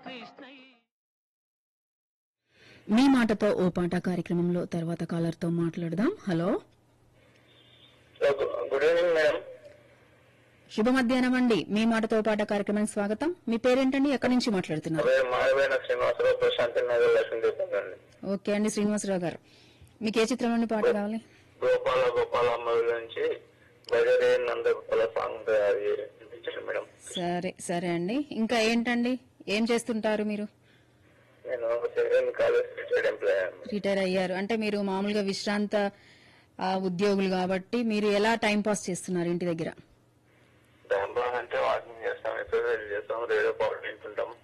కృష్ణయ్య మీ మాటతో ఓ పాట కార్యక్రమంలో తర్వాత కాలర్ తో మాట్లాడదాం హలో గుడ్ ఈవినింగ్ మేడం శుభ మధ్యాహ్నం అండి మీ మాటతో ఓ పాట కార్యక్రమానికి స్వాగతం మీ పేరేంటండి ఎక్కడి నుంచి మాట్లాడుతున్నారు అదే మాయమైన శ్రీనివాసరావు ప్రశాంతి నగర్ లక్ష్మీ చెప్తున్నాండి ఓకే అండి శ్రీనివాసరావు గారు మీకు ఏ చిత్రంలోని పాట కావాలి గోపాల గోపాల మూవీ నుంచి బజరే నందగోపాల సాంగ్ అది వినిపించండి మేడం సరే సరే అండి ఇంకా ఏంటండి ఏం చేస్తుంటారు మీరు నేను second college retired employee retire అయ్యారు అంటే మీరు మామూలుగా విశ్రాంత ఆ, ఉద్యోగులు కాబట్టి మీరు ఎలా టైం పాస్ చేస్తున్నారు ఇంటి దగ్గర దాంట్లో అంటే వాకింగ్ చేస్తాం ఎక్సర్సైజ్ చేస్తాం రేడియో పాట వింటుంటాం